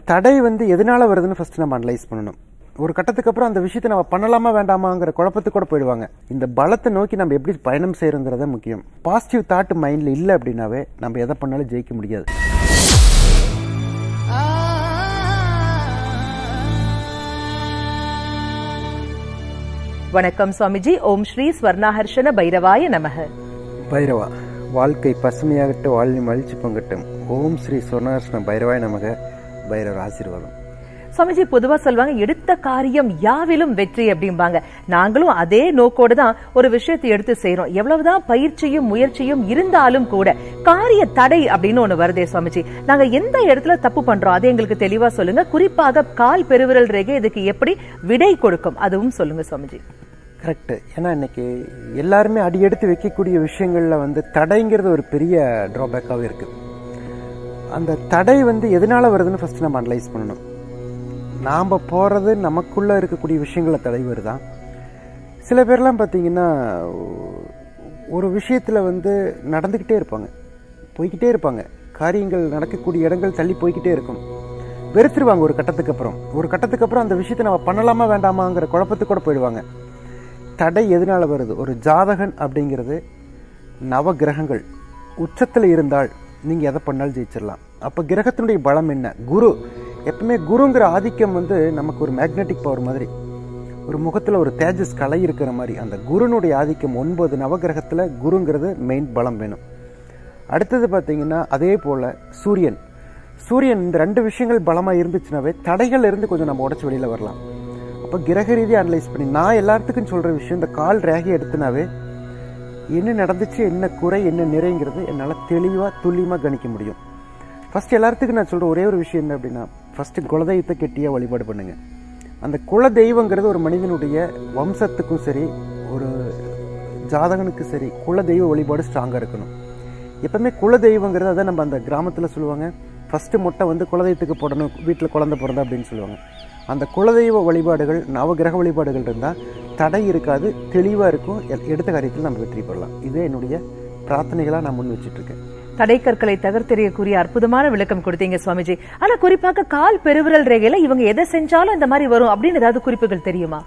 தடை வந்து எதனால வருதுன்னு ஃபர்ஸ்ட் நம்ம அனலைஸ் பண்ணணும் ஒரு கட்டத்துக்கு அப்புறம் அந்த விஷயத்தை நம்ம பண்ணலாமா வேண்டாமாங்கிற குழப்பத்துக்கு கூட போயிடுவாங்க இந்த பலத்தை நோக்கி நம்ம எப்படி பயணம் செய்யறோங்கிறத முக்கியம் பாசிட்டிவ் தாட் மைண்ட்ல இல்லை அப்படின்னாவே நம்ம எதை பண்ணாலும் ஜெயிக்க முடியாது வணக்கம் சுவாமிஜி ஓம் ஸ்ரீ ஸ்வர்ணாஹர்ஷன பைரவாய நமக பைரவா வாழ்க்கை பசுமையாகட்டும் வாழ்வி மகிழ்ச்சி பங்கட்டும் ஓம் ஸ்ரீ சொர்ணார்ஷ்ண பைரவாய் நமக பைரவர் ஆசீர்வாதம் சுவாமிஜி பொதுவா சொல்லுவாங்க எடுத்த காரியம் யாவிலும் வெற்றி அப்படிம்பாங்க நாங்களும் அதே நோக்கோடு தான் ஒரு விஷயத்தை எடுத்து செய்றோம் எவ்வளவுதான் பயிற்சியும் முயற்சியும் இருந்தாலும் கூட காரிய தடை அப்படின்னு ஒண்ணு வருதே சுவாமிஜி நாங்க எந்த இடத்துல தப்பு பண்றோம் அது எங்களுக்கு தெளிவா சொல்லுங்க குறிப்பாக கால் பெருவிரல் ரேகை இதுக்கு எப்படி விடை கொடுக்கும் அதுவும் சொல்லுங்க சுவாமிஜி கரெக்ட் ஏன்னா இன்னைக்கு எல்லாருமே அடி எடுத்து வைக்கக்கூடிய விஷயங்கள்ல வந்து தடைங்கிறது ஒரு பெரிய ட்ராபேக்காகவே இருக்கு அந்த தடை வந்து எதனால வருதுன்னு ஃபர்ஸ்ட் நம்ம அனலைஸ் பண்ணணும் நாம் போகிறது நமக்குள்ளே இருக்கக்கூடிய விஷயங்கள தடை வருதா சில பேர்லாம் பார்த்தீங்கன்னா ஒரு விஷயத்தில் வந்து நடந்துக்கிட்டே இருப்பாங்க போய்கிட்டே இருப்பாங்க காரியங்கள் நடக்கக்கூடிய இடங்கள் தள்ளி போய்கிட்டே இருக்கும் வெறுத்துருவாங்க ஒரு கட்டத்துக்கு அப்புறம் ஒரு கட்டத்துக்கு அப்புறம் அந்த விஷயத்தை நம்ம பண்ணலாமா வேண்டாமாங்கிற குழப்பத்துக்கு கூட போயிடுவாங்க தடை எதனால வருது ஒரு ஜாதகன் அப்படிங்கிறது நவ கிரகங்கள் உச்சத்தில் இருந்தால் நீங்கள் எதை பண்ணாலும் ஜெயிச்சிடலாம் அப்போ கிரகத்தினுடைய பலம் என்ன குரு எப்பவுமே குருங்கிற ஆதிக்கம் வந்து நமக்கு ஒரு மேக்னெட்டிக் பவர் மாதிரி ஒரு முகத்தில் ஒரு தேஜஸ் கலை இருக்கிற மாதிரி அந்த குருனுடைய ஆதிக்கம் ஒன்பது நவகிரகத்தில் குருங்கிறது மெயின் பலம் வேணும் அடுத்தது பார்த்தீங்கன்னா அதே போல் சூரியன் சூரியன் இந்த ரெண்டு விஷயங்கள் பலமாக இருந்துச்சுனாவே தடைகள் இருந்து கொஞ்சம் நம்ம உடச்சி வெளியில் வரலாம் அப்போ கிரக ரீதியாக அனலைஸ் பண்ணி நான் எல்லாத்துக்கும் சொல்கிற விஷயம் இந்த கால் ரேகை எடுத்துனாவே என்ன நடந்துச்சு என்ன குறை என்ன நிறைங்கிறது என்னால் தெளிவாக துல்லியமாக கணிக்க முடியும் ஃபர்ஸ்ட் எல்லாத்துக்கும் நான் சொல்கிற ஒரே ஒரு விஷயம் என்ன அப்படின்னா ஃபர்ஸ்ட் குலதெய்வத்தை கெட்டியாக வழிபாடு பண்ணுங்க அந்த குல தெய்வங்கிறது ஒரு மனிதனுடைய வம்சத்துக்கும் சரி ஒரு ஜாதகனுக்கு சரி குல தெய்வ வழிபாடு ஸ்ட்ராங்காக இருக்கணும் எப்பவுமே குல தெய்வங்கிறது அதை நம்ம அந்த கிராமத்தில் சொல்லுவாங்க ஃபஸ்ட்டு முட்டை வந்து குலதெய்வத்துக்கு போடணும் வீட்டில் குழந்தை பிறந்தா அப்படின்னு சொல்லுவாங்க அந்த குலதெய்வ வழிபாடுகள் நவகிரக வழிபாடுகள் இருந்தால் தடை இருக்காது தெளிவாக இருக்கும் எ- எடுத்த காரியத்தில் நம்ம வெற்றி பெறலாம் இது என்னுடைய பிரார்த்தனைகளாக நான் முன் வச்சிட்டு இருக்கேன் தடைக்கற்களை தகர்த்தெறியக்கூடிய அற்புதமான விளக்கம் கொடுத்தீங்க சுவாமிஜி ஆனா குறிப்பாக கால் பெருவிரல் ரேகையில இவங்க எதை செஞ்சாலும் இந்த மாதிரி வரும் அப்படின்னு ஏதாவது குறிப்புகள் தெரியுமா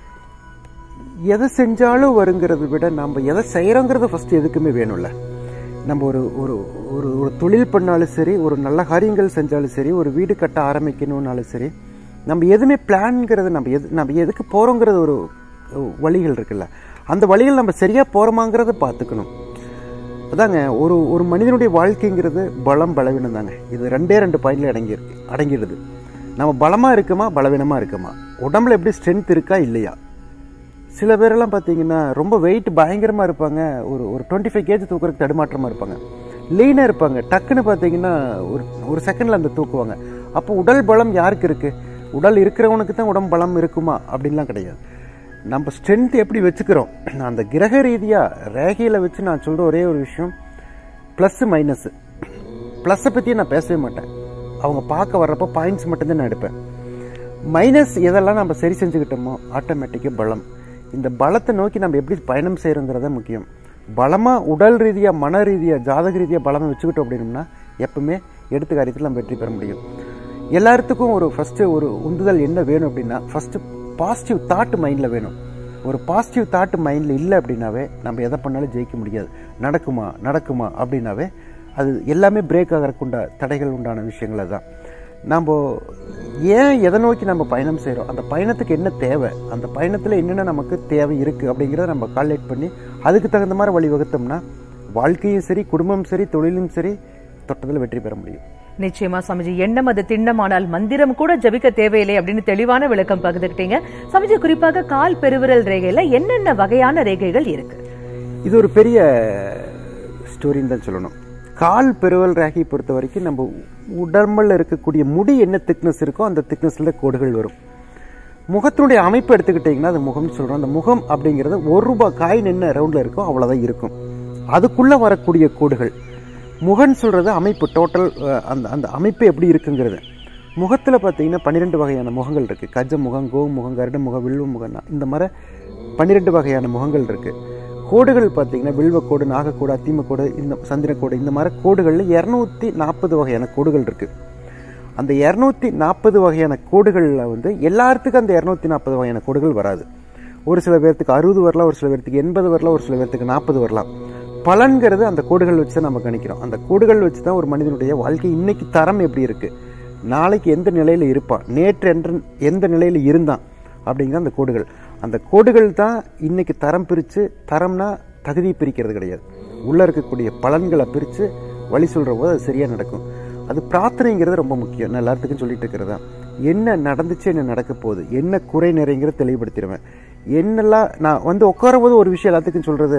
எதை செஞ்சாலும் வருங்கிறத விட நம்ம எதை செய்கிறோங்கிறது ஃபஸ்ட்டு எதுக்குமே வேணும்ல நம்ம ஒரு ஒரு ஒரு ஒரு தொழில் பண்ணாலும் சரி ஒரு நல்ல காரியங்கள் செஞ்சாலும் சரி ஒரு வீடு கட்ட ஆரம்பிக்கணும்னாலும் சரி நம்ம எதுவுமே பிளான்ங்கிறது நம்ம எது நம்ம எதுக்கு போகிறோங்கிறது ஒரு வழிகள் இருக்குல்ல அந்த வழிகள் நம்ம சரியாக போகிறோமாங்கிறத பார்த்துக்கணும் அதாங்க ஒரு ஒரு மனிதனுடைய வாழ்க்கைங்கிறது பலம் பலவீனம் தாங்க இது ரெண்டே ரெண்டு பாயிண்ட்ல அடங்கியிருக்கு அடங்கிடுது நம்ம பலமாக இருக்குமா பலவீனமாக இருக்குமா உடம்புல எப்படி ஸ்ட்ரென்த் இருக்கா இல்லையா சில பேரெல்லாம் பார்த்தீங்கன்னா ரொம்ப வெயிட் பயங்கரமாக இருப்பாங்க ஒரு ஒரு டுவெண்ட்டி ஃபைவ் கேஜி தூக்குறதுக்கு தடுமாற்றமாக இருப்பாங்க லீனாக இருப்பாங்க டக்குன்னு பார்த்தீங்கன்னா ஒரு ஒரு செகண்டில் அந்த தூக்குவாங்க அப்போ உடல் பலம் யாருக்கு இருக்குது உடல் இருக்கிறவனுக்கு தான் உடம்பு பலம் இருக்குமா அப்படின்லாம் கிடையாது நம்ம ஸ்ட்ரென்த் எப்படி வச்சுக்கிறோம் அந்த கிரக ரீதியாக ரேகையில் வச்சு நான் சொல்கிற ஒரே ஒரு விஷயம் ப்ளஸ்ஸு மைனஸு ப்ளஸ்ஸை பற்றி நான் பேசவே மாட்டேன் அவங்க பார்க்க வர்றப்போ பாயிண்ட்ஸ் மட்டும்தான் நான் எடுப்பேன் மைனஸ் எதெல்லாம் நம்ம சரி செஞ்சுக்கிட்டோமோ ஆட்டோமேட்டிக்காக பலம் இந்த பலத்தை நோக்கி நம்ம எப்படி பயணம் செய்கிறோங்கிறத முக்கியம் பலமாக உடல் ரீதியாக மன ரீதியாக ஜாதக ரீதியாக பலமாக வச்சுக்கிட்டோம் அப்படின்னோம்னா எப்பவுமே எடுத்த காரியத்தில் நம்ம வெற்றி பெற முடியும் எல்லாத்துக்கும் ஒரு ஃபஸ்ட்டு ஒரு உந்துதல் என்ன வேணும் அப்படின்னா ஃபஸ்ட்டு பாசிட்டிவ் தாட் மைண்டில் வேணும் ஒரு பாசிட்டிவ் தாட் மைண்டில் இல்லை அப்படின்னாவே நம்ம எதை பண்ணாலும் ஜெயிக்க முடியாது நடக்குமா நடக்குமா அப்படின்னாவே அது எல்லாமே பிரேக் ஆகிறதுக்குண்டா தடைகள் உண்டான விஷயங்கள் தான் நம்ம ஏன் எதை நோக்கி நம்ம பயணம் செய்கிறோம் அந்த பயணத்துக்கு என்ன தேவை அந்த பயணத்தில் என்னென்ன நமக்கு தேவை இருக்குது அப்படிங்கிறத நம்ம கால்குலேட் பண்ணி அதுக்கு தகுந்த மாதிரி வழி வகுத்தோம்னா வாழ்க்கையும் சரி குடும்பம் சரி தொழிலும் சரி தொட்டத்தில் வெற்றி பெற முடியும் நிச்சயமா சுவாமிஜி எண்ணம் அது திண்ணமானால் மந்திரம் கூட ஜபிக்க தேவையில்லை அப்படின்னு தெளிவான விளக்கம் பகிர்ந்துக்கிட்டீங்க சுவாமிஜி குறிப்பாக கால் பெருவிரல் ரேகையில என்னென்ன வகையான ரேகைகள் இருக்கு இது ஒரு பெரிய ஸ்டோரின்னு தான் சொல்லணும் கால் பெருவல் ரேகையை பொறுத்த வரைக்கும் நம்ம உடம்புல இருக்கக்கூடிய முடி என்ன திக்னஸ் இருக்கோ அந்த திக்னஸில் கோடுகள் வரும் முகத்தினுடைய அமைப்பு எடுத்துக்கிட்டிங்கன்னா அது முகம்னு சொல்கிறோம் அந்த முகம் அப்படிங்கிறது ஒரு ரூபாய் காயின் என்ன ரவுண்டில் இருக்கோ அவ்வளோதான் இருக்கும் அதுக்குள்ளே வரக்கூடிய கோடுகள் முகன்னு சொல்கிறது அமைப்பு டோட்டல் அந்த அந்த அமைப்பு எப்படி இருக்குங்கிறது முகத்தில் பார்த்தீங்கன்னா பன்னிரெண்டு வகையான முகங்கள் இருக்குது கஜ முகம் கோ முகம் கருட முகம் வில்வ முகம் இந்த மாதிரி பன்னிரெண்டு வகையான முகங்கள் இருக்குது கோடுகள் பார்த்தீங்கன்னா வில்வக்கோடு நாகக்கோடு அத்திமக்கோடு இந்த சந்திரக்கோடு இந்த மாதிரி கோடுகளில் இரநூத்தி நாற்பது வகையான கோடுகள் இருக்குது அந்த இரநூத்தி நாற்பது வகையான கோடுகளில் வந்து எல்லாத்துக்கும் அந்த இரநூத்தி நாற்பது வகையான கோடுகள் வராது ஒரு சில பேர்த்துக்கு அறுபது வரலாம் ஒரு சில பேர்த்துக்கு எண்பது வரலாம் ஒரு சில பேர்த்துக்கு நாற்பது வரலாம் பலன்கிறது அந்த கோடுகள் வச்சு தான் நம்ம கணிக்கிறோம் அந்த கோடுகள் வச்சு தான் ஒரு மனிதனுடைய வாழ்க்கை இன்னைக்கு தரம் எப்படி இருக்கு நாளைக்கு எந்த நிலையில் இருப்பான் நேற்று என்ற எந்த நிலையில் இருந்தான் அப்படிங்கிற அந்த கோடுகள் அந்த கோடுகள் தான் இன்னைக்கு தரம் பிரித்து தரம்னா தகுதி பிரிக்கிறது கிடையாது உள்ளே இருக்கக்கூடிய பலன்களை பிரித்து வழி சொல்கிற போது அது சரியாக நடக்கும் அது பிரார்த்தனைங்கிறது ரொம்ப முக்கியம் நான் எல்லாத்துக்கும் சொல்லிட்டு இருக்கிறதா என்ன நடந்துச்சு என்ன நடக்க போகுது என்ன குறை நிறைங்கிறத தெளிவுபடுத்திடுவேன் என்னெல்லாம் நான் வந்து உட்கார போது ஒரு விஷயம் எல்லாத்துக்கும் சொல்கிறது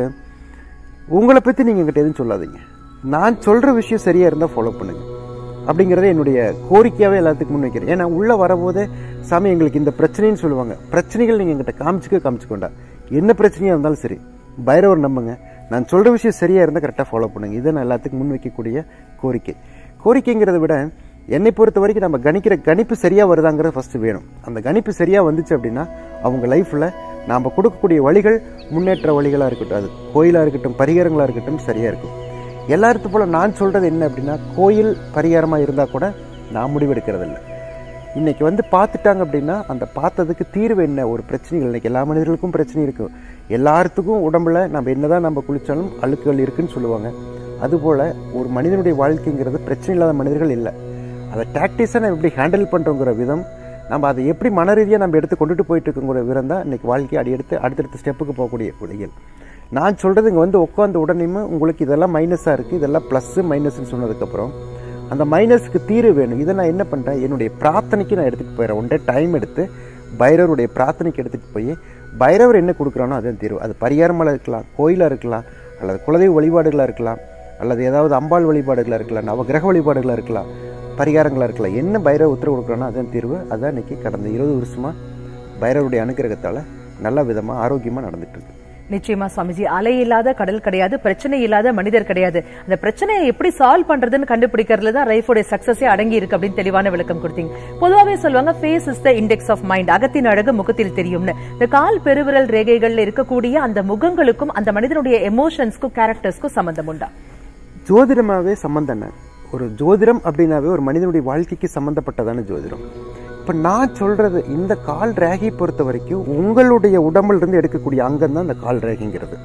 உங்களை பற்றி நீங்கள் என்கிட்ட எதுவும் சொல்லாதீங்க நான் சொல்கிற விஷயம் சரியாக இருந்தால் ஃபாலோ பண்ணுங்க அப்படிங்கிறத என்னுடைய கோரிக்கையாகவே எல்லாத்துக்கும் முன் வைக்கிறேன் ஏன்னா உள்ளே வரபோதே சாமி எங்களுக்கு இந்த பிரச்சனைன்னு சொல்லுவாங்க பிரச்சனைகள் நீங்கள் எங்கிட்ட காமிச்சிக்க காமிச்சிக்கொண்டா என்ன பிரச்சனையாக இருந்தாலும் சரி பைரவர் நம்புங்க நான் சொல்கிற விஷயம் சரியாக இருந்தால் கரெக்டாக ஃபாலோ பண்ணுங்க இதை நான் எல்லாத்துக்கும் முன் வைக்கக்கூடிய கோரிக்கை கோரிக்கைங்கிறத விட என்னை பொறுத்த வரைக்கும் நம்ம கணிக்கிற கணிப்பு சரியாக வருதாங்கிறது ஃபஸ்ட்டு வேணும் அந்த கணிப்பு சரியாக வந்துச்சு அப்படின்னா அவங்க லைஃப்பில் நாம் கொடுக்கக்கூடிய வழிகள் முன்னேற்ற வழிகளாக இருக்கட்டும் அது கோயிலாக இருக்கட்டும் பரிகாரங்களாக இருக்கட்டும் சரியாக இருக்கும் எல்லாத்து போல் நான் சொல்கிறது என்ன அப்படின்னா கோயில் பரிகாரமாக இருந்தால் கூட நான் முடிவெடுக்கிறதில்ல இன்னைக்கு வந்து பார்த்துட்டாங்க அப்படின்னா அந்த பார்த்ததுக்கு தீர்வு என்ன ஒரு பிரச்சனைகள் இன்னைக்கு எல்லா மனிதர்களுக்கும் பிரச்சனை இருக்கும் எல்லாத்துக்கும் உடம்புல நம்ம என்னதான் நம்ம குளிச்சாலும் அழுக்குகள் இருக்குன்னு சொல்லுவாங்க அதுபோல் ஒரு மனிதனுடைய வாழ்க்கைங்கிறது பிரச்சனை இல்லாத மனிதர்கள் இல்லை அதை டாக்டிஸாக நம்ம எப்படி ஹேண்டில் பண்ணுறோங்கிற விதம் நம்ம அதை எப்படி மன ரீதியாக நம்ம எடுத்து கொண்டுட்டு போயிட்டு இருக்கோங்கிற விதம் தான் இன்னைக்கு வாழ்க்கையை அடி எடுத்து அடுத்தடுத்த ஸ்டெப்புக்கு போகக்கூடிய வழிகள் நான் சொல்கிறது இங்கே வந்து உட்காந்து உடனேயுமே உங்களுக்கு இதெல்லாம் மைனஸாக இருக்குது இதெல்லாம் ப்ளஸ்ஸு மைனஸ்ன்னு சொன்னதுக்கப்புறம் அந்த மைனஸ்க்கு தீர்வு வேணும் இதை நான் என்ன பண்ணுறேன் என்னுடைய பிரார்த்தனைக்கு நான் எடுத்துகிட்டு போயிடுறேன் ஒன்றே டைம் எடுத்து பைரவருடைய பிரார்த்தனைக்கு எடுத்துகிட்டு போய் பைரவர் என்ன கொடுக்குறானோ அதுதான் தீர்வு அது பரிகாரமாக இருக்கலாம் கோயிலாக இருக்கலாம் அல்லது குலதெய்வ வழிபாடுகளாக இருக்கலாம் அல்லது ஏதாவது அம்பாள் வழிபாடுகளாக இருக்கலாம் நவகிரக வழிபாடுகளாக இருக்கலாம் பரிகாரங்களாக இருக்கலாம் என்ன பைரவ உத்தரவு கொடுக்குறானோ அதுதான் தீர்வு அதான் இன்னைக்கு கடந்த இருபது வருஷமாக பைரவருடைய அனுகிரகத்தால் நல்ல விதமாக ஆரோக்கியமாக நடந்துட்டு இருக்கு நிச்சயமா சுவாமிஜி அலை இல்லாத கடல் கிடையாது பிரச்சனை இல்லாத மனிதர் கிடையாது அந்த பிரச்சனையை எப்படி சால்வ் பண்றதுன்னு கண்டுபிடிக்கிறதுல தான் லைஃபோட சக்சஸே அடங்கி இருக்கு அப்படின்னு தெளிவான விளக்கம் கொடுத்தீங்க பொதுவாவே சொல்லுவாங்க face is the index of mind அகத்தின் அழகு முகத்தில் தெரியும்னு இந்த கால் பெருவிரல் ரேகைகள்ல இருக்கக்கூடிய அந்த முகங்களுக்கும் அந்த மனிதனுடைய எமோஷன்ஸ்க்கும் கேரக்டர்ஸ்க்கும் சம்பந்தம் உண்டா ஜோதிடமாகவே சம்பந்தம் ஒரு ஜோதிடம் அப்படின்னாவே ஒரு மனிதனுடைய வாழ்க்கைக்கு சம்பந்தப்பட்டதான ஜோதிடம் இப்போ நான் சொல்றது இந்த கால் ரேகை பொறுத்த வரைக்கும் உங்களுடைய உடம்புல இருந்து எடுக்கக்கூடிய அங்கம் தான் இந்த கால் ரேகைங்கிறது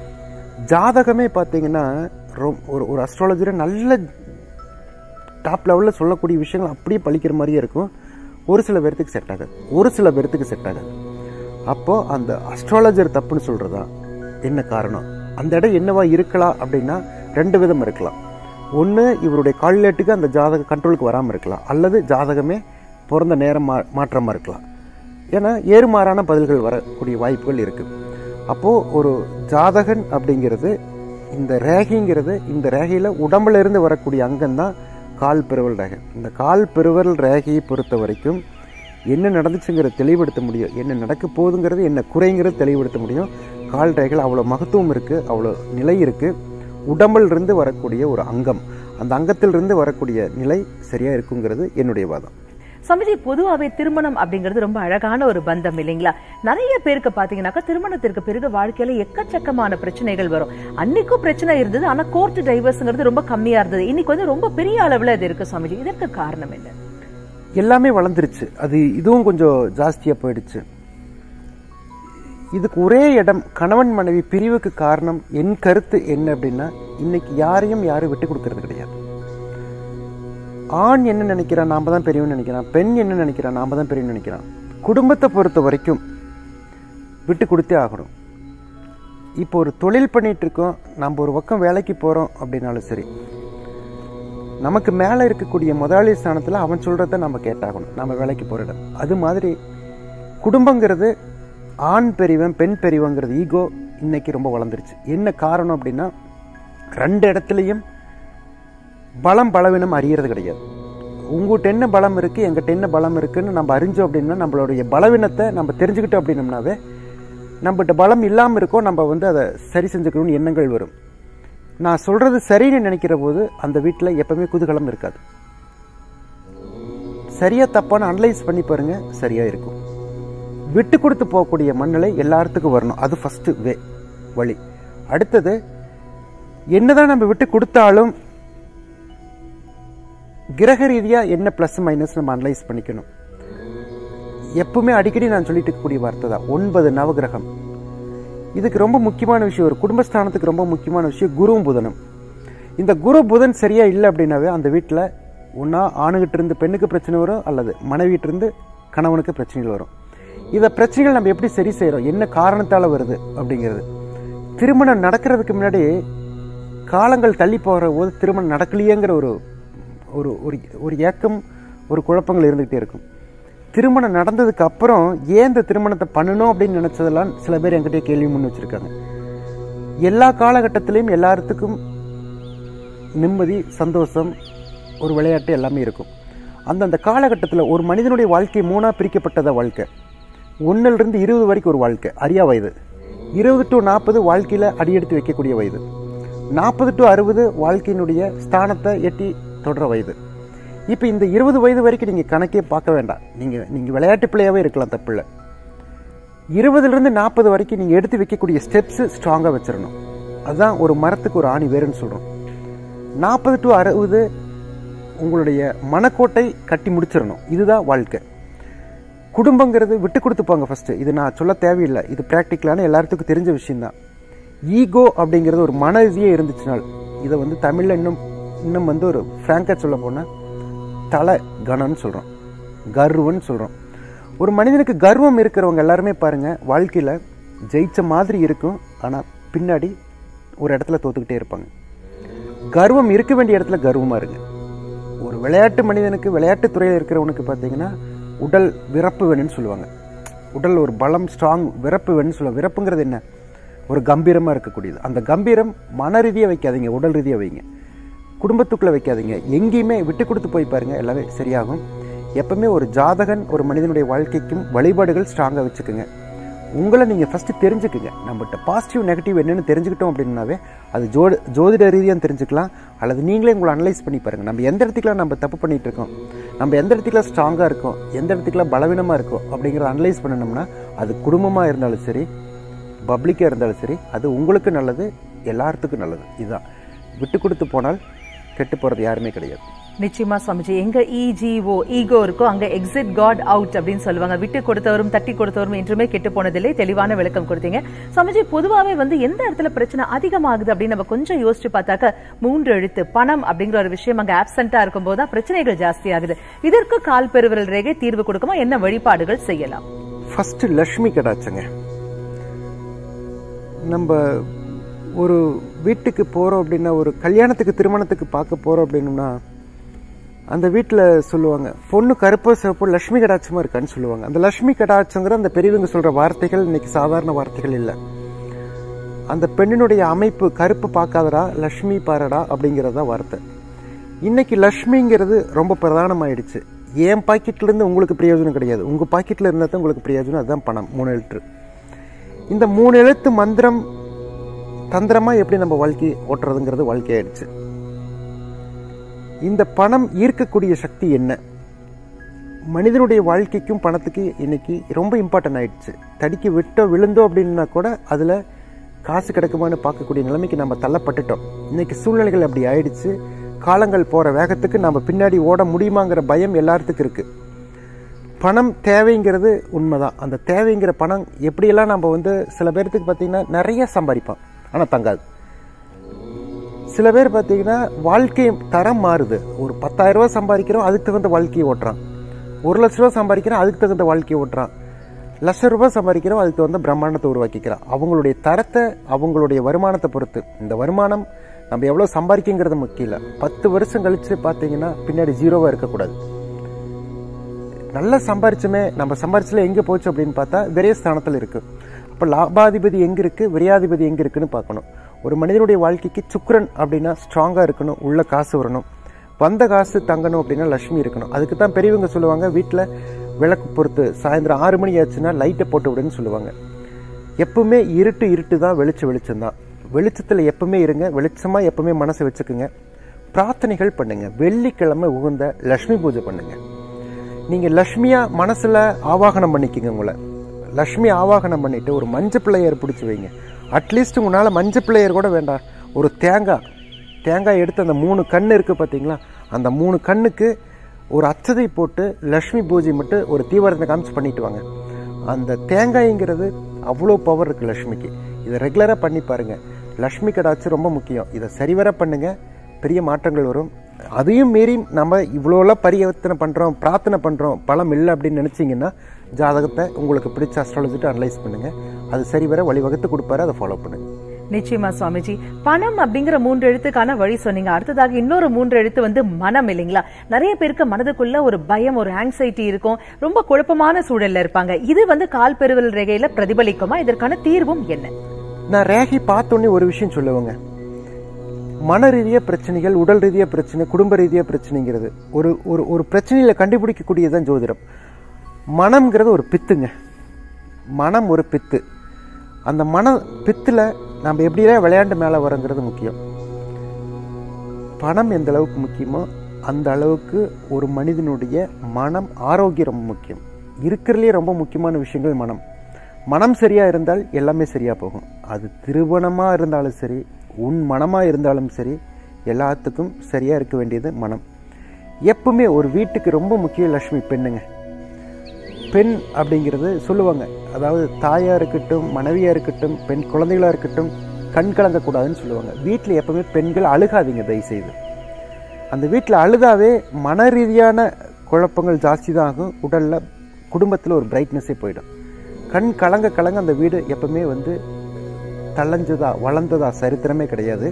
ஜாதகமே பார்த்தீங்கன்னா ரொ- ஒரு ஒரு அஸ்ட்ராலஜரை நல்ல டாப் லெவலில் சொல்லக்கூடிய விஷயங்கள் அப்படியே பழிக்கிற மாதிரியே இருக்கும் ஒரு சில பேர்த்துக்கு செட் ஆகாது ஒரு சில பேர்த்துக்கு செட் ஆகாது அப்போது அந்த அஸ்ட்ராலஜர் தப்புன்னு சொல்கிறதா என்ன காரணம் அந்த இடம் என்னவா இருக்கலாம் அப்படின்னா ரெண்டு விதம் இருக்கலாம் ஒன்று இவருடைய கால்லேட்டுக்கு அந்த ஜாதக கண்ட்ரோலுக்கு வராமல் இருக்கலாம் அல்லது ஜாதகமே பிறந்த நேரம் மா மாற்றமாக இருக்கலாம் ஏன்னா ஏறுமாறான பதில்கள் வரக்கூடிய வாய்ப்புகள் இருக்குது அப்போது ஒரு ஜாதகன் அப்படிங்கிறது இந்த ரேகைங்கிறது இந்த ரேகையில் உடம்புல இருந்து வரக்கூடிய அங்கம் தான் கால் பெருவல் ரேகை இந்த கால் பெருவல் ரேகையை பொறுத்த வரைக்கும் என்ன நடந்துச்சுங்கிறத தெளிவுபடுத்த முடியும் என்ன நடக்க போகுதுங்கிறது என்ன குறைங்கிறது தெளிவுபடுத்த முடியும் கால் ரேகையில் அவ்வளோ மகத்துவம் இருக்குது அவ்வளோ நிலை இருக்குது உடம்பில் இருந்து வரக்கூடிய ஒரு அங்கம் அந்த அங்கத்திலிருந்து வரக்கூடிய நிலை சரியாக இருக்குங்கிறது என்னுடைய வாதம் சமிதி பொதுவாவே திருமணம் அப்படிங்கிறது ரொம்ப அழகான ஒரு பந்தம் இல்லைங்களா நிறைய பேருக்கு பாத்தீங்கன்னாக்கா திருமணத்திற்கு பிறகு வாழ்க்கையில எக்கச்சக்கமான பிரச்சனைகள் வரும் அன்னைக்கும் பிரச்சனை இருந்தது ஆனா கோர்ட் டைவர்ஸ்ங்கிறது ரொம்ப கம்மியா இருந்தது இன்னைக்கு வந்து ரொம்ப பெரிய அளவுல இது இருக்கு சமிதி இதற்கு காரணம் என்ன எல்லாமே வளர்ந்துருச்சு அது இதுவும் கொஞ்சம் ஜாஸ்தியாக போயிடுச்சு இதுக்கு ஒரே இடம் கணவன் மனைவி பிரிவுக்கு காரணம் என் கருத்து என்ன அப்படின்னா இன்னைக்கு யாரையும் யாரும் விட்டு கொடுக்கறது கிடையாது ஆண் என்ன நினைக்கிறான் நாம தான் பெரியவன் நினைக்கிறான் பெண் என்ன நினைக்கிறான் நாம தான் பெரியவன் நினைக்கிறான் குடும்பத்தை பொறுத்த வரைக்கும் விட்டு கொடுத்தே ஆகணும் இப்போ ஒரு தொழில் பண்ணிட்டு இருக்கோம் நம்ம ஒரு பக்கம் வேலைக்கு போகிறோம் அப்படின்னாலும் சரி நமக்கு மேலே இருக்கக்கூடிய முதலாளி ஸ்தானத்தில் அவன் சொல்கிறத நம்ம கேட்டாகணும் நம்ம வேலைக்கு போகிற இடம் அது மாதிரி குடும்பங்கிறது ஆண் பெரியவன் பெண் பெரியவங்கிறது ஈகோ இன்னைக்கு ரொம்ப வளர்ந்துருச்சு என்ன காரணம் அப்படின்னா ரெண்டு இடத்துலையும் பலம் பலவீனம் அறியறது கிடையாது உங்ககிட்ட என்ன பலம் இருக்குது எங்கிட்ட என்ன பலம் இருக்குன்னு நம்ம அறிஞ்சோம் அப்படின்னா நம்மளுடைய பலவீனத்தை நம்ம தெரிஞ்சுக்கிட்டோம் அப்படின்னம்னாவே நம்மகிட்ட பலம் இல்லாமல் இருக்கோம் நம்ம வந்து அதை சரி செஞ்சுக்கணும்னு எண்ணங்கள் வரும் நான் சொல்றது சரின்னு நினைக்கிற போது அந்த வீட்டில் எப்பவுமே குதூகலம் இருக்காது சரியா தப்பான அனலைஸ் பண்ணி பாருங்க சரியா இருக்கும் விட்டு கொடுத்து போகக்கூடிய மண்ணிலை எல்லாத்துக்கும் வரணும் அது ஃபர்ஸ்ட் வே வழி அடுத்தது என்னதான் நம்ம விட்டு கொடுத்தாலும் கிரக ரீதியாக என்ன ப்ளஸ் மைனஸ் நம்ம அனலைஸ் பண்ணிக்கணும் எப்பவுமே அடிக்கடி நான் சொல்லிட்டு இருக்கக்கூடிய வார்த்தை தான் ஒன்பது நவகிரகம் இதுக்கு ரொம்ப முக்கியமான விஷயம் ஒரு குடும்பஸ்தானத்துக்கு ரொம்ப முக்கியமான விஷயம் குருவும் புதனும் இந்த குரு புதன் சரியா இல்லை அப்படின்னாவே அந்த வீட்டில் ஒன்றா ஆணுகிட்ட இருந்து பெண்ணுக்கு பிரச்சனை வரும் அல்லது மனைவிட்டு இருந்து கணவனுக்கு பிரச்சனைகள் வரும் இதை பிரச்சனைகள் நம்ம எப்படி சரி செய்கிறோம் என்ன காரணத்தால் வருது அப்படிங்கிறது திருமணம் நடக்கிறதுக்கு முன்னாடி காலங்கள் தள்ளி போகிற போது திருமணம் நடக்கலையேங்கிற ஒரு ஒரு ஒரு ஒரு ஏக்கம் ஒரு குழப்பங்கள் இருந்துகிட்டே இருக்கும் திருமணம் நடந்ததுக்கு அப்புறம் ஏன் இந்த திருமணத்தை பண்ணணும் அப்படின்னு நினைச்சதெல்லாம் சில பேர் என்கிட்ட கேள்வி முன் வச்சிருக்காங்க எல்லா காலகட்டத்திலையும் எல்லாத்துக்கும் நிம்மதி சந்தோஷம் ஒரு விளையாட்டு எல்லாமே இருக்கும் அந்தந்த காலகட்டத்தில் ஒரு மனிதனுடைய வாழ்க்கை மூணாக பிரிக்கப்பட்டத வாழ்க்கை ஒன்றிலிருந்து இருபது வரைக்கும் ஒரு வாழ்க்கை அரியா வயது இருபது டு நாற்பது வாழ்க்கையில் அடியெடுத்து வைக்கக்கூடிய வயது நாற்பது டு அறுபது வாழ்க்கையினுடைய ஸ்தானத்தை எட்டி தொடர வயது இப்போ இந்த இருபது வயது வரைக்கும் நீங்கள் கணக்கே பார்க்க வேண்டாம் நீங்கள் நீங்கள் விளையாட்டு பிள்ளையாகவே இருக்கலாம் தப்பில்லை இருபதுலேருந்து நாற்பது வரைக்கும் நீங்கள் எடுத்து வைக்கக்கூடிய ஸ்டெப்ஸு ஸ்ட்ராங்காக வச்சிடணும் அதுதான் ஒரு மரத்துக்கு ஒரு ஆணி வேறுன்னு சொல்கிறோம் நாற்பது டு அறுபது உங்களுடைய மனக்கோட்டை கட்டி முடிச்சிடணும் இதுதான் வாழ்க்கை குடும்பங்கிறது விட்டு கொடுத்துப்பாங்க ஃபஸ்ட்டு இது நான் சொல்ல தேவையில்லை இது ப்ராக்டிக்கலான எல்லாத்துக்கும் தெரிஞ்ச விஷயம்தான் ஈகோ அப்படிங்கிறது ஒரு மன ரீதியே இருந்துச்சுனால் இதை வந்து தமிழில் இன்னும் இன்னும் வந்து ஒரு ஃப்ராங்காக சொல்ல போனால் தலை கணம்னு சொல்கிறோம் கர்வம்னு சொல்கிறோம் ஒரு மனிதனுக்கு கர்வம் இருக்கிறவங்க எல்லாருமே பாருங்கள் வாழ்க்கையில் ஜெயிச்ச மாதிரி இருக்கும் ஆனால் பின்னாடி ஒரு இடத்துல தோத்துக்கிட்டே இருப்பாங்க கர்வம் இருக்க வேண்டிய இடத்துல கர்வமாக இருங்க ஒரு விளையாட்டு மனிதனுக்கு விளையாட்டு துறையில் இருக்கிறவனுக்கு பார்த்தீங்கன்னா உடல் விறப்பு வேணும்னு சொல்லுவாங்க உடல் ஒரு பலம் ஸ்ட்ராங் விறப்பு வேணும்னு சொல்லுவாங்க விறப்புங்கிறது என்ன ஒரு கம்பீரமாக இருக்கக்கூடியது அந்த கம்பீரம் மன ரீதியாக வைக்காதீங்க உடல் ரீதியாக வைங்க குடும்பத்துக்குள்ளே வைக்காதீங்க எங்கேயுமே விட்டு கொடுத்து போய் பாருங்கள் எல்லாமே சரியாகும் எப்பவுமே ஒரு ஜாதகன் ஒரு மனிதனுடைய வாழ்க்கைக்கும் வழிபாடுகள் ஸ்ட்ராங்காக வச்சுக்கோங்க உங்களை நீங்கள் ஃபஸ்ட்டு தெரிஞ்சுக்குங்க நம்மகிட்ட பாசிட்டிவ் நெகட்டிவ் என்னென்னு தெரிஞ்சுக்கிட்டோம் அப்படின்னாவே அது ஜோ ஜோதிட ரீதியாக தெரிஞ்சுக்கலாம் அல்லது நீங்களே உங்களை அனலைஸ் பண்ணி பாருங்கள் நம்ம எந்த இடத்துக்குலாம் நம்ம தப்பு பண்ணிகிட்டு இருக்கோம் நம்ம எந்த இடத்துக்குலாம் ஸ்ட்ராங்காக இருக்கோம் எந்த இடத்துக்குலாம் பலவீனமாக இருக்கோம் அப்படிங்கிறத அனலைஸ் பண்ணணும்னா அது குடும்பமாக இருந்தாலும் சரி பப்ளிக்காக இருந்தாலும் சரி அது உங்களுக்கு நல்லது எல்லாத்துக்கும் நல்லது இதுதான் விட்டு கொடுத்து போனால் கெட்டு போகிறது யாருமே கிடையாது நிச்சயமா சுவாமிஜி எங்க இஜிஓ ஈகோ இருக்கோ அங்க எக்ஸிட் காட் அவுட் அப்படின்னு சொல்லுவாங்க விட்டு கொடுத்தவரும் தட்டி கொடுத்தவரும் என்றுமே கெட்டு போனதில்லை தெளிவான விளக்கம் கொடுத்தீங்க சுவாமிஜி பொதுவாவே வந்து எந்த இடத்துல பிரச்சனை அதிகமாகுது அப்படின்னு நம்ம கொஞ்சம் யோசிச்சு பார்த்தாக்க மூன்று எழுத்து பணம் அப்படிங்கிற ஒரு விஷயம் அங்க ஆப்சென்டா இருக்கும் போது தான் பிரச்சனைகள் ஜாஸ்தி ஆகுது இதற்கு கால் பெருவிரல் ரேகை தீர்வு கொடுக்குமா என்ன வழிபாடுகள் செய்யலாம் ஃபஸ்ட்டு லக்ஷ்மி கடாச்சங்க நம்ம ஒரு வீட்டுக்கு போகிறோம் அப்படின்னா ஒரு கல்யாணத்துக்கு திருமணத்துக்கு பார்க்க போகிறோம் அப்படின்னா அந்த வீட்டில் சொல்லுவாங்க பொண்ணு கருப்போ சிவப்போ லக்ஷ்மி கடாட்சமாக இருக்கான்னு சொல்லுவாங்க அந்த லக்ஷ்மி கடாட்சங்கிற அந்த பெரியவங்க சொல்கிற வார்த்தைகள் இன்னைக்கு சாதாரண வார்த்தைகள் இல்லை அந்த பெண்ணினுடைய அமைப்பு கருப்பு பார்க்காதடா லக்ஷ்மி பாரடா அப்படிங்கிறது தான் வார்த்தை இன்னைக்கு லக்ஷ்மிங்கிறது ரொம்ப பிரதானமாயிடுச்சு என் பாக்கெட்லேருந்து உங்களுக்கு பிரயோஜனம் கிடையாது உங்கள் பாக்கெட்டில் இருந்தால் தான் உங்களுக்கு பிரயோஜனம் அதுதான் பணம் மூணு எழுத்து இந்த மூணு எழுத்து மந்திரம் தந்திரமாக எப்படி நம்ம வாழ்க்கை ஓட்டுறதுங்கிறது வாழ்க்கையாயிடுச்சு இந்த பணம் ஈர்க்கக்கூடிய சக்தி என்ன மனிதனுடைய வாழ்க்கைக்கும் பணத்துக்கு இன்னைக்கு ரொம்ப இம்பார்ட்டன்ட் ஆயிடுச்சு தடிக்கு விட்டோ விழுந்தோ அப்படின்னா கூட அதில் காசு கிடைக்குமான்னு பார்க்கக்கூடிய நிலைமைக்கு நம்ம தள்ளப்பட்டுட்டோம் இன்னைக்கு சூழ்நிலைகள் அப்படி ஆயிடுச்சு காலங்கள் போகிற வேகத்துக்கு நம்ம பின்னாடி ஓட முடியுமாங்கிற பயம் எல்லாத்துக்கும் இருக்குது பணம் தேவைங்கிறது உண்மைதான் அந்த தேவைங்கிற பணம் எப்படியெல்லாம் நம்ம வந்து சில பேர்த்துக்கு பார்த்தீங்கன்னா நிறைய சம்பாதிப்பான் ஆனால் தங்காது சில பேர் பார்த்தீங்கன்னா வாழ்க்கை தரம் மாறுது ஒரு பத்தாயிரம் ரூபாய் சம்பாதிக்கிறோம் அதுக்கு தகுந்த வாழ்க்கையை ஓட்டுறான் ஒரு லட்ச ரூபா சம்பாதிக்கிறோம் அதுக்கு தகுந்த வாழ்க்கையை ஓட்டுறான் லட்ச ரூபாய் சம்பாதிக்கிறோம் அதுக்கு தகுந்த பிரம்மாண்டத்தை உருவாக்கிக்கிறான் அவங்களுடைய தரத்தை அவங்களுடைய வருமானத்தை பொறுத்து இந்த வருமானம் நம்ம எவ்வளோ சம்பாதிக்குங்கிறது முக்கியம் இல்லை பத்து வருஷம் கழிச்சு பார்த்தீங்கன்னா பின்னாடி ஜீரோவாக இருக்கக்கூடாது நல்லா சம்பாரிச்சுமே நம்ம சம்பாரிச்சுல எங்கே போச்சு அப்படின்னு பார்த்தா விரைய ஸ்தானத்தில் இருக்குது அப்போ லாபாதிபதி எங்கே இருக்குது விரையாதிபதி எங்கே இருக்குன்னு பார்க்கணும் ஒரு மனிதனுடைய வாழ்க்கைக்கு சுக்கரன் அப்படின்னா ஸ்ட்ராங்காக இருக்கணும் உள்ள காசு வரணும் வந்த காசு தங்கணும் அப்படின்னா லட்சுமி இருக்கணும் அதுக்கு தான் பெரியவங்க சொல்லுவாங்க வீட்டில் விளக்கு பொறுத்து சாயந்தரம் ஆறு மணி ஆச்சுன்னா லைட்டை போட்டு விடுன்னு சொல்லுவாங்க எப்பவுமே இருட்டு இருட்டு தான் வெளிச்சம் வெளிச்சம் தான் வெளிச்சத்தில் எப்பவுமே இருங்க வெளிச்சமாக எப்பவுமே மனசை வச்சுக்குங்க பிரார்த்தனைகள் பண்ணுங்க வெள்ளிக்கிழமை உகந்த லக்ஷ்மி பூஜை பண்ணுங்க நீங்கள் லக்ஷ்மியாக மனசில் ஆவாகனம் பண்ணிக்கங்க உங்களை லக்ஷ்மி ஆவாகனம் பண்ணிட்டு ஒரு மஞ்ச பிள்ளையர் பிடிச்சி வைங்க அட்லீஸ்ட் உங்களால் மஞ்ச பிள்ளையர் கூட வேண்டாம் ஒரு தேங்காய் தேங்காய் எடுத்து அந்த மூணு கண் இருக்குது பார்த்தீங்களா அந்த மூணு கண்ணுக்கு ஒரு அச்சதை போட்டு லக்ஷ்மி பூஜை மட்டும் ஒரு தீவிரத்தை காமிச்சு பண்ணிட்டு வாங்க அந்த தேங்காய்ங்கிறது அவ்வளோ பவர் இருக்குது லக்ஷ்மிக்கு இதை ரெகுலராக பண்ணி பாருங்கள் லக்ஷ்மி கடாச்சு ரொம்ப முக்கியம் இதை சரிவர பண்ணுங்க பெரிய மாற்றங்கள் வரும் அதையும் மீறி நம்ம இவ்வளோலாம் பரிவர்த்தனை பண்ணுறோம் பிரார்த்தனை பண்ணுறோம் பலம் இல்லை அப்படின்னு நினச்சிங்கன்னா ஜாதகத்தை உங்களுக்கு பிடிச்ச அஸ்ட்ராலஜிட்டு அனலைஸ் பண்ணுங்கள் அது சரிவர வழிவகுத்து கொடுப்பாரு அதை ஃபாலோ பண்ணுங்கள் நிச்சயமா சுவாமிஜி பணம் அப்படிங்கிற மூன்று எழுத்துக்கான வழி சொன்னீங்க அடுத்ததாக இன்னொரு மூன்று எழுத்து வந்து மனம் இல்லைங்களா நிறைய பேருக்கு மனதுக்குள்ள ஒரு பயம் ஒரு ஆங்ஸைட்டி இருக்கும் ரொம்ப குழப்பமான சூழல்ல இருப்பாங்க இது வந்து கால் பெருவல் ரேகையில பிரதிபலிக்குமா இதற்கான தீர்வும் என்ன நான் ரேகை பார்த்தோன்னே ஒரு விஷயம் சொல்லுவேங்க மன ரீதியாக பிரச்சனைகள் உடல் ரீதியாக பிரச்சனை குடும்ப ரீதியாக பிரச்சனைங்கிறது ஒரு ஒரு ஒரு பிரச்சனையில் கண்டுபிடிக்கக்கூடியதுதான் ஜோதிடம் மனம்ங்கிறது ஒரு பித்துங்க மனம் ஒரு பித்து அந்த மன பித்தில் நம்ம எப்படிலாம் விளையாண்டு மேலே வரங்கிறது முக்கியம் பணம் எந்த அளவுக்கு முக்கியமோ அந்த அளவுக்கு ஒரு மனிதனுடைய மனம் ஆரோக்கியம் ரொம்ப முக்கியம் இருக்கிறதுலே ரொம்ப முக்கியமான விஷயங்கள் மனம் மனம் சரியாக இருந்தால் எல்லாமே சரியாக போகும் அது திருமணமாக இருந்தாலும் சரி உன் மனமாக இருந்தாலும் சரி எல்லாத்துக்கும் சரியாக இருக்க வேண்டியது மனம் எப்பவுமே ஒரு வீட்டுக்கு ரொம்ப முக்கிய லக்ஷ்மி பெண்ணுங்க பெண் அப்படிங்கிறது சொல்லுவாங்க அதாவது தாயாக இருக்கட்டும் மனைவியாக இருக்கட்டும் பெண் குழந்தைகளாக இருக்கட்டும் கண் கலங்கக்கூடாதுன்னு சொல்லுவாங்க வீட்டில் எப்பவுமே பெண்கள் அழுகாதீங்க தயவுசெய்து அந்த வீட்டில் அழுதாவே மன ரீதியான குழப்பங்கள் ஜாஸ்தி தான் ஆகும் உடலில் குடும்பத்தில் ஒரு பிரைட்னஸே போயிடும் கண் கலங்க கலங்க அந்த வீடு எப்பவுமே வந்து தள்ளஞ்சதா வளர்ந்ததா சரித்திரமே கிடையாது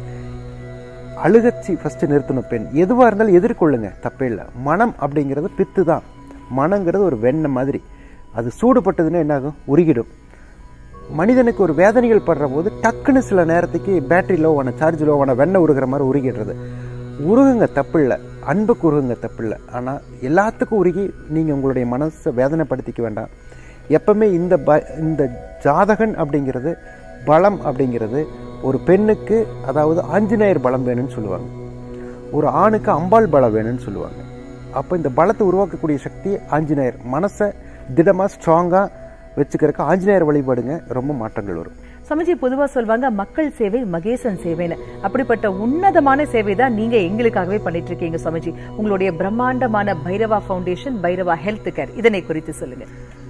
அழுகச்சி ஃபஸ்ட்டு நிறுத்தணும் பெண் எதுவாக இருந்தாலும் எதிர்கொள்ளுங்க தப்பே இல்லை மனம் அப்படிங்கிறது பித்து தான் மனங்கிறது ஒரு வெண்ணெய் மாதிரி அது சூடுபட்டதுன்னா என்னாகும் உருகிடும் மனிதனுக்கு ஒரு வேதனைகள் படுற போது டக்குன்னு சில நேரத்துக்கு பேட்டரி லோவான சார்ஜ் லோவான வெண்ணெய் உருகிற மாதிரி உருகிடுறது உருகுங்க தப்பில்லை அன்புக்கு உருகுங்க தப்பில்லை ஆனால் எல்லாத்துக்கும் உருகி நீங்கள் உங்களுடைய மனசை வேதனைப்படுத்திக்க வேண்டாம் எப்பவுமே இந்த ப இந்த ஜாதகன் அப்படிங்கிறது பலம் அப்படிங்கிறது ஒரு பெண்ணுக்கு அதாவது ஆஞ்சநேயர் பலம் வேணும்னு சொல்லுவாங்க ஒரு ஆணுக்கு அம்பாள் பலம் வேணும்னு சொல்லுவாங்க அப்போ இந்த பலத்தை உருவாக்கக்கூடிய சக்தி ஆஞ்சநேயர் மனசை திடமாக ஸ்ட்ராங்காக வச்சுக்கிறதுக்கு ஆஞ்சநேயர் வழிபாடுங்க ரொம்ப மாற்றங்கள் வரும் சமஜி பொதுவா சொல்வாங்க மக்கள் சேவை மகேசன் சேவைன்னு அப்படிப்பட்ட உன்னதமான சேவை தான் நீங்க எங்களுக்காகவே பண்ணிட்டு இருக்கீங்க சுவாமிஜி உங்களுடைய பிரம்மாண்டமான Bhairava foundation Bhairava health care இதனை குறித்து சொல்லுங்க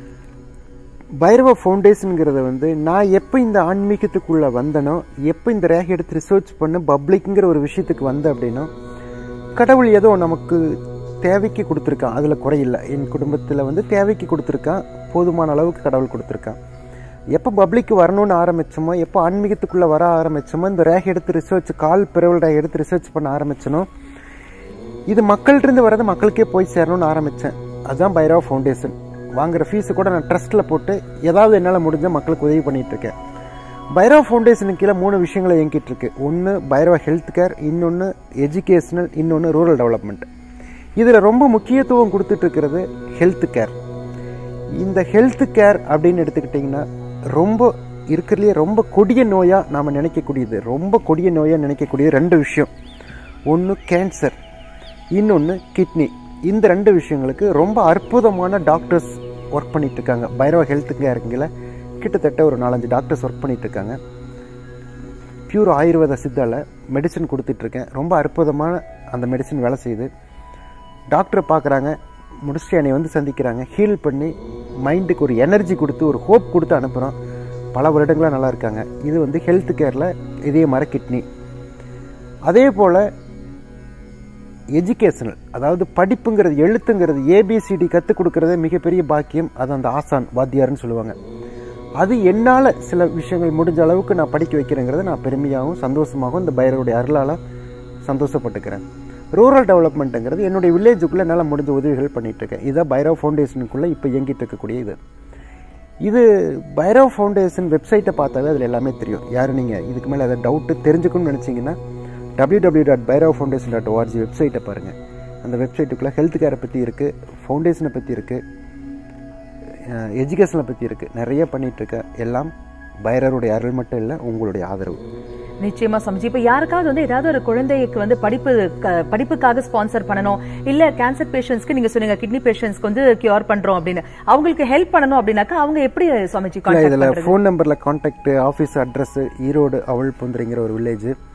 பைரவ ஃபவுண்டேஷனுங்கிறத வந்து நான் எப்போ இந்த ஆன்மீகத்துக்குள்ளே வந்தனோ எப்போ இந்த ரேகை எடுத்து ரிசர்ச் பண்ண பப்ளிக்ங்கிற ஒரு விஷயத்துக்கு வந்தேன் அப்படின்னா கடவுள் ஏதோ நமக்கு தேவைக்கு கொடுத்துருக்கான் அதில் குறையில்லை என் குடும்பத்தில் வந்து தேவைக்கு கொடுத்துருக்கான் போதுமான அளவுக்கு கடவுள் கொடுத்துருக்கான் எப்போ பப்ளிக்கு வரணும்னு ஆரம்பித்தோமோ எப்போ ஆன்மீகத்துக்குள்ளே வர ஆரம்பித்தோமோ இந்த ரேகை எடுத்து ரிசர்ச் கால் பிறவல் ரேகை எடுத்து ரிசர்ச் பண்ண ஆரம்பிச்சனோ இது மக்கள்கிட்ட வரது மக்களுக்கே போய் சேரணும்னு ஆரம்பித்தேன் அதுதான் பைரவா ஃபவுண்டேஷன் வாங்குற ஃபீஸை கூட நான் ட்ரஸ்ட்டில் போட்டு ஏதாவது என்னால் முடிஞ்ச மக்களுக்கு உதவி பண்ணிட்டு இருக்கேன் பைரவ ஃபவுண்டேஷனுக்கு கீழே மூணு விஷயங்களை இயங்கிட்டு இருக்கு ஒன்று பைரவ ஹெல்த் கேர் இன்னொன்று எஜுகேஷனல் இன்னொன்று ரூரல் டெவலப்மெண்ட் இதில் ரொம்ப முக்கியத்துவம் கொடுத்துட்டு இருக்கிறது ஹெல்த் கேர் இந்த ஹெல்த் கேர் அப்படின்னு எடுத்துக்கிட்டிங்கன்னா ரொம்ப இருக்கிறதுலே ரொம்ப கொடிய நோயாக நாம் நினைக்கக்கூடியது ரொம்ப கொடிய நோயாக நினைக்கக்கூடியது ரெண்டு விஷயம் ஒன்று கேன்சர் இன்னொன்று கிட்னி இந்த ரெண்டு விஷயங்களுக்கு ரொம்ப அற்புதமான டாக்டர்ஸ் ஒர்க் பண்ணிட்டு இருக்காங்க பைரவ ஹெல்த் கேருங்கில் கிட்டத்தட்ட ஒரு நாலஞ்சு டாக்டர்ஸ் ஒர்க் பண்ணிட்டு இருக்காங்க பியூர் ஆயுர்வேத சித்தால மெடிசன் கொடுத்துட்ருக்கேன் ரொம்ப அற்புதமான அந்த மெடிசன் வேலை செய்யுது டாக்டரை பார்க்குறாங்க முடிச்சுட்டு என்னை வந்து சந்திக்கிறாங்க ஹீல் பண்ணி மைண்டுக்கு ஒரு எனர்ஜி கொடுத்து ஒரு ஹோப் கொடுத்து அனுப்புகிறோம் பல வருடங்களாக நல்லா இருக்காங்க இது வந்து ஹெல்த் கேரில் இதே மாதிரி கிட்னி அதே போல் எஜுகேஷனல் அதாவது படிப்புங்கிறது எழுத்துங்கிறது ஏபிசிடி கற்றுக் கொடுக்கறதே மிகப்பெரிய பாக்கியம் அது அந்த ஆசான் வாத்தியார்னு சொல்லுவாங்க அது என்னால் சில விஷயங்கள் முடிஞ்ச அளவுக்கு நான் படிக்க வைக்கிறேங்கிறத நான் பெருமையாகவும் சந்தோஷமாகவும் இந்த பைரவருடைய அருளால் சந்தோஷப்பட்டுக்கிறேன் ரூரல் டெவலப்மெண்ட்டுங்கிறது என்னுடைய வில்லேஜுக்குள்ளே என்னால் முடிஞ்ச உதவிகள் பண்ணிகிட்ருக்கேன் இதுதான் பைரவ் ஃபவுண்டேஷனுக்குள்ளே இப்போ இயங்கிட்டு இருக்கக்கூடிய இது இது பைரவ் ஃபவுண்டேஷன் வெப்சைட்டை பார்த்தாவே அதில் எல்லாமே தெரியும் யார் நீங்கள் இதுக்கு மேலே அதை டவுட்டு தெரிஞ்சுக்கணும்னு நினச்சிங்கன்னா W W dot Bhairav foundation dot ORG வெப்சைட்டை பாருங்கள் அந்த வெப்சைட்டுக்குள்ளே ஹெல்த் கேரை பற்றி இருக்குது ஃபவுண்டேஷனை பற்றி இருக்குது எஜுகேஷனை பற்றி இருக்குது நிறைய பண்ணிகிட்ருக்கேன் எல்லாம் பைரவருடைய அருள் மட்டும் இல்லை உங்களுடைய ஆதரவு நிச்சயமா சமைச்சு இப்ப யாருக்காவது வந்து ஏதாவது ஒரு குழந்தைக்கு வந்து படிப்பு க- படிப்புக்காக ஸ்பான்சர் பண்ணணும் இல்ல கேன்சர் பேஷண்ட்ஸ்க்கு நீங்க சொன்னீங்க கிட்னி பேஷண்ட்ஸ்க்கு வந்து கியூர் பண்றோம் அப்படின்னு அவங்களுக்கு ஹெல்ப் பண்ணணும் அப்படின்னாக்கா அவங்க எப்படி சுவாமிஜி இல்லை கான்டாக்ட் இதில் பண்றது ஃபோன் நம்பரில் காண்டாக்ட் ஆஃபீஸ் அட்ரஸ் ஈரோடு அவள் புந்திரிங்கிற ஒரு வில்லேஜ்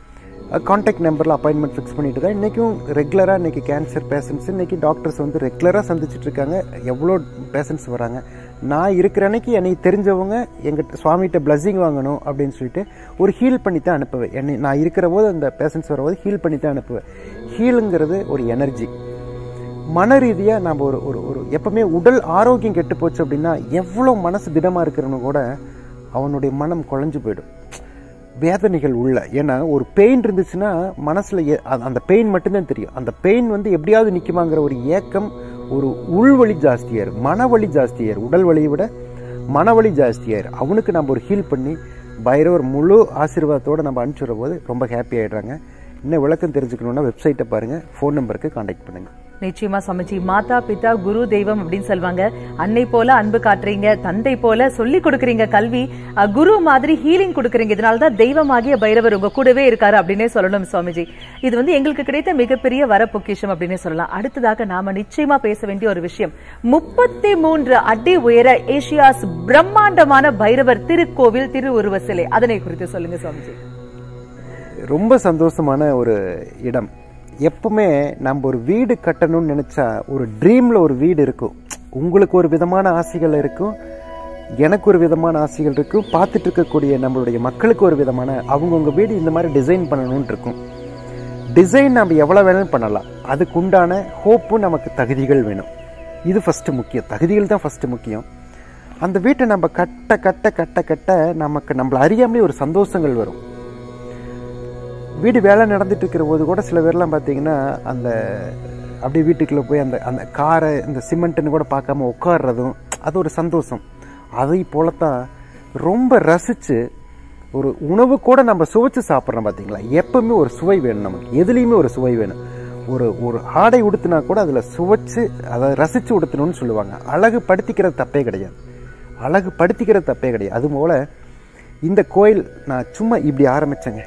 காண்டாக்ட் நம்பரில் அப்பாயின்மெண்ட் ஃபிக்ஸ் பண்ணிட்டு தான் இன்றைக்கும் ரெகுலராக இன்றைக்கி கேன்சர் பேஷண்ட்ஸ் இன்றைக்கி டாக்டர்ஸ் வந்து ரெகுலராக சந்திச்சுட்டு இருக்காங்க எவ்வளோ பேஷண்ட்ஸ் வராங்க நான் இருக்கிற அன்னைக்கு என்னை தெரிஞ்சவங்க எங்கிட்ட சுவாமிகிட்ட பிளஸ்ஸிங் வாங்கணும் அப்படின்னு சொல்லிட்டு ஒரு ஹீல் பண்ணி தான் அனுப்புவேன் என்னை நான் இருக்கிற போது அந்த பேஷண்ட்ஸ் வரும்போது ஹீல் பண்ணி தான் அனுப்புவேன் ஹீலுங்கிறது ஒரு எனர்ஜி மன ரீதியாக நம்ம ஒரு ஒரு ஒரு எப்பவுமே உடல் ஆரோக்கியம் கெட்டு போச்சு அப்படின்னா எவ்வளோ மனசு திடமாக இருக்கிறவனு கூட அவனுடைய மனம் குழஞ்சு போயிடும் வேதனைகள் உள்ள ஏன்னா ஒரு பெயின் இருந்துச்சுன்னா மனசில் அந்த பெயின் மட்டும்தான் தெரியும் அந்த பெயின் வந்து எப்படியாவது நிற்குமாங்கிற ஒரு ஏக்கம் ஒரு உள்வழி ஜாஸ்தியாயிரு மனவழி ஜாஸ்தியாயிரு உடல் வலியை விட மனவழி ஜாஸ்தியாயிரு அவனுக்கு நம்ம ஒரு ஹீல் பண்ணி பைரவர் முழு ஆசீர்வாதத்தோடு நம்ம அனுப்பிச்சுடுற போது ரொம்ப ஹாப்பி ஆகிடுறாங்க இன்னும் விளக்கம் தெரிஞ்சுக்கணுன்னா வெப்சைட்டை பாருங்கள் ஃபோன் நம்பருக்கு காண்டாக்ட் பண்ணுங்கள் நிச்சயமா சமைச்சி மாதா பிதா குரு தெய்வம் அப்படின்னு சொல்லுவாங்க அன்னை போல அன்பு காட்டுறீங்க தந்தை போல சொல்லி கொடுக்குறீங்க கல்வி அஹ், குரு மாதிரி ஹீலிங் கொடுக்குறீங்க இதனாலதான் தெய்வமாகிய பைரவர் உங்க கூடவே இருக்காரு அப்படின்னே சொல்லணும் சுவாமிஜி இது வந்து எங்களுக்கு கிடைத்த மிகப்பெரிய வர பொக்கிஷம் அப்படின்னே சொல்லலாம் அடுத்ததாக நாம நிச்சயமா பேச வேண்டிய ஒரு விஷயம் முப்பத்தி மூன்று அடி உயர ஏசியாஸ் பிரம்மாண்டமான பைரவர் திருக்கோவில் திருவுருவ சிலை அதனை குறித்து சொல்லுங்க சுவாமிஜி ரொம்ப சந்தோஷமான ஒரு இடம் எப்பவுமே நம்ம ஒரு வீடு கட்டணும்னு நினச்சா ஒரு ட்ரீமில் ஒரு வீடு இருக்கும் உங்களுக்கு ஒரு விதமான ஆசைகள் இருக்கும் எனக்கு ஒரு விதமான ஆசைகள் இருக்கும் பார்த்துட்டு இருக்கக்கூடிய நம்மளுடைய மக்களுக்கு ஒரு விதமான அவங்கவுங்க வீடு இந்த மாதிரி டிசைன் பண்ணணும்னு இருக்கும் டிசைன் நம்ம எவ்வளோ வேணாலும் பண்ணலாம் அதுக்கு உண்டான ஹோப்பும் நமக்கு தகுதிகள் வேணும் இது ஃபஸ்ட்டு முக்கியம் தகுதிகள் தான் ஃபஸ்ட்டு முக்கியம் அந்த வீட்டை நம்ம கட்ட கட்ட கட்ட கட்ட நமக்கு நம்மளை அறியாமலே ஒரு சந்தோஷங்கள் வரும் வீடு வேலை நடந்துட்டு இருக்கிற போது கூட சில பேர்லாம் பார்த்தீங்கன்னா அந்த அப்படியே வீட்டுக்குள்ளே போய் அந்த அந்த காரை இந்த சிமெண்ட்டுன்னு கூட பார்க்காம உட்கார்றதும் அது ஒரு சந்தோஷம் அதை போலத்தான் ரொம்ப ரசித்து ஒரு உணவு கூட நம்ம சுவைச்சு சாப்பிட்றோம் பார்த்தீங்களா எப்பவுமே ஒரு சுவை வேணும் நமக்கு எதுலேயுமே ஒரு சுவை வேணும் ஒரு ஒரு ஆடை உடுத்தினா கூட அதில் சுவைச்சு அதை ரசித்து உடுத்தணும்னு சொல்லுவாங்க அழகு படுத்திக்கிறது தப்பே கிடையாது அழகு படுத்திக்கிறது தப்பே கிடையாது அதுபோல் இந்த கோயில் நான் சும்மா இப்படி ஆரம்பித்தேங்க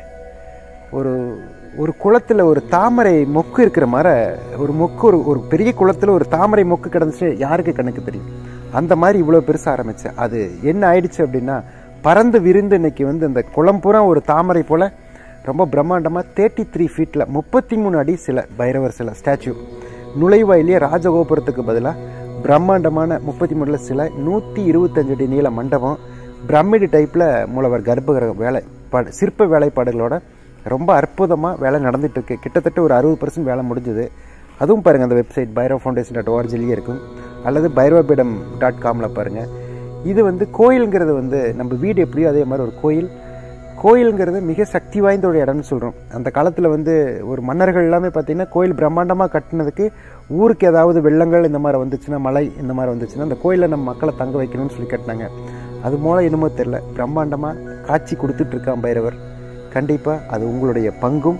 ஒரு ஒரு குளத்தில் ஒரு தாமரை மொக்கு இருக்கிற மாதிரி ஒரு மொக்கு ஒரு ஒரு பெரிய குளத்தில் ஒரு தாமரை மொக்கு கிடந்துச்சு யாருக்கு கணக்கு தெரியும் அந்த மாதிரி இவ்வளோ பெருசாக ஆரம்பித்தேன் அது என்ன ஆயிடுச்சு அப்படின்னா பறந்து விரிந்து இன்னைக்கு வந்து இந்த குளம் பூரா ஒரு தாமரை போல் ரொம்ப பிரம்மாண்டமாக தேர்ட்டி த்ரீ ஃபீட்டில் முப்பத்தி மூணு அடி சிலை பைரவர் சிலை ஸ்டாச்சு நுழைவாயிலே ராஜகோபுரத்துக்கு பதிலாக பிரம்மாண்டமான முப்பத்தி மூணுல சிலை நூற்றி இருபத்தஞ்சு அடி நீள மண்டபம் பிரமிடு டைப்பில் மூலவர் கர்ப்பகிரக வேலைப்பாடு சிற்ப வேலைப்பாடுகளோட ரொம்ப அற்புதமாக வேலை நடந்துட்டு இருக்கு கிட்டத்தட்ட ஒரு அறுபது பர்சன்ட் வேலை முடிஞ்சுது அதுவும் பாருங்கள் அந்த வெப்சைட் பைரவ ஃபவுண்டேஷன் டாட் ஓஆர்ஜிலேயே இருக்கும் அல்லது பைரவபீடம் டாட் காமில் பாருங்கள் இது வந்து கோயிலுங்கிறது வந்து நம்ம வீடு எப்படியோ அதே மாதிரி ஒரு கோயில் கோயிலுங்கிறது மிக சக்தி வாய்ந்த ஒரு இடம்னு சொல்கிறோம் அந்த காலத்தில் வந்து ஒரு மன்னர்கள் எல்லாமே பார்த்தீங்கன்னா கோயில் பிரம்மாண்டமாக கட்டினதுக்கு ஊருக்கு ஏதாவது வெள்ளங்கள் இந்த மாதிரி வந்துச்சுன்னா மழை இந்த மாதிரி வந்துச்சுன்னா அந்த கோயிலில் நம்ம மக்களை தங்க வைக்கணும்னு சொல்லி கட்டினாங்க அது மூலம் என்னமோ தெரில பிரம்மாண்டமாக காட்சி கொடுத்துட்டு இருக்கான் பைரவர் கண்டிப்பாக அது உங்களுடைய பங்கும்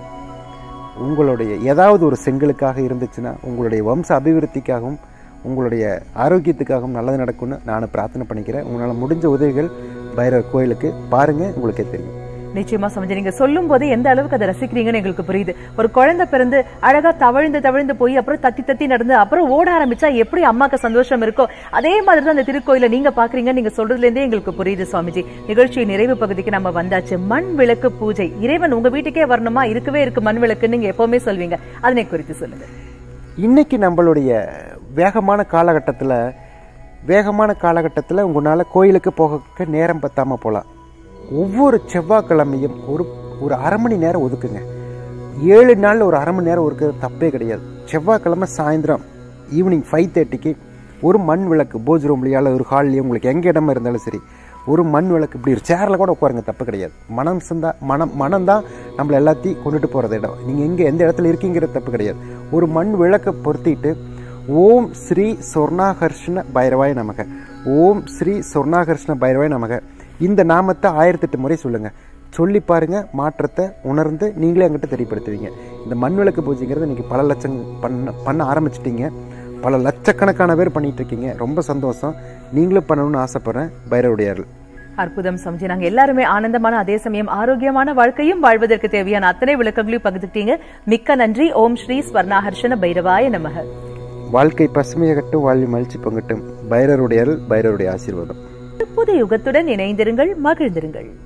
உங்களுடைய ஏதாவது ஒரு செங்கலுக்காக இருந்துச்சுன்னா உங்களுடைய வம்ச அபிவிருத்திக்காகவும் உங்களுடைய ஆரோக்கியத்துக்காகவும் நல்லது நடக்கும்னு நான் பிரார்த்தனை பண்ணிக்கிறேன் உங்களால் முடிஞ்ச உதவிகள் பைரவர் கோயிலுக்கு பாருங்கள் உங்களுக்கே தெரியும் நிச்சயமா சமைச்சு நீங்க சொல்லும் போது எந்த அளவுக்கு அதை ரசிக்கிறீங்கன்னு எங்களுக்கு புரியுது ஒரு குழந்தை பிறந்து அழகா தவழ்ந்து தவழ்ந்து போய் அப்புறம் தத்தி தத்தி நடந்து அப்புறம் ஓட ஆரம்பிச்சா எப்படி அம்மாக்கு சந்தோஷம் இருக்கோ அதே மாதிரி தான் அந்த திருக்கோயில நீங்க பாக்குறீங்க நீங்க சொல்றதுல இருந்தே எங்களுக்கு புரியுது சுவாமிஜி நிகழ்ச்சி நிறைவு பகுதிக்கு நம்ம வந்தாச்சு மண் விளக்கு பூஜை இறைவன் உங்க வீட்டுக்கே வரணுமா இருக்கவே இருக்கு மண் விளக்குன்னு நீங்க எப்பவுமே சொல்வீங்க அதனை குறித்து சொல்லுங்க இன்னைக்கு நம்மளுடைய வேகமான காலகட்டத்தில் வேகமான காலகட்டத்தில் உங்களால் கோயிலுக்கு போக நேரம் பத்தாமல் போகலாம் ஒவ்வொரு செவ்வாய்க்கிழமையும் ஒரு ஒரு அரை மணி நேரம் ஒதுக்குங்க ஏழு நாளில் ஒரு அரை மணி நேரம் ஒதுக்குறது தப்பே கிடையாது செவ்வாய்க்கிழமை சாயந்தரம் ஈவினிங் ஃபைவ் தேர்ட்டிக்கு ஒரு மண் விளக்கு போஜ் ரூம்லையோ அல்லது ஒரு ஹால்லையோ உங்களுக்கு எங்கே இடமா இருந்தாலும் சரி ஒரு மண் விளக்கு இப்படி ஒரு சேரில் கூட உட்காருங்க தப்பு கிடையாது மனம் சந்தா மனம் மனம் தான் நம்மளை எல்லாத்தையும் கொண்டுட்டு போகிறது இடம் நீங்கள் எங்கே எந்த இடத்துல இருக்கீங்கிறது தப்பு கிடையாது ஒரு மண் விளக்கை பொருத்திட்டு ஓம் ஸ்ரீ சொர்ணாகர்ஷ்ண பைரவாய் நமக ஓம் ஸ்ரீ சொர்ணாகர்ஷ்ண பைரவாய் நமக இந்த நாமத்தை ஆயிரத்தெட்டு முறை சொல்லுங்கள் சொல்லி பாருங்க மாற்றத்தை உணர்ந்து நீங்களே எங்கிட்ட தெரியப்படுத்துவீங்க இந்த மண் விளக்கு பூஜைங்கிறது இன்னைக்கு பல லட்சம் பண்ண பண்ண ஆரம்பிச்சிட்டீங்க பல லட்சக்கணக்கான பேர் பண்ணிட்டு இருக்கீங்க ரொம்ப சந்தோஷம் நீங்களும் பண்ணணும்னு ஆசைப்படுறேன் பைரவுடைய அருள் அற்புதம் சமைச்சு நாங்க எல்லாருமே ஆனந்தமான அதே சமயம் ஆரோக்கியமான வாழ்க்கையும் வாழ்வதற்கு தேவையான அத்தனை விளக்கங்களையும் பகிர்ந்துட்டீங்க மிக்க நன்றி ஓம் ஸ்ரீ ஸ்வர்ணாஹர்ஷன பைரவாய நமக வாழ்க்கை பசுமையகட்டும் வாழ்வி மகிழ்ச்சி பங்கட்டும் பைரருடைய அருள் பைரருடைய ஆசீர்வாதம் புது யுகத்துடன் இணைந்திருங்கள் மகிழ்ந்திருங்கள்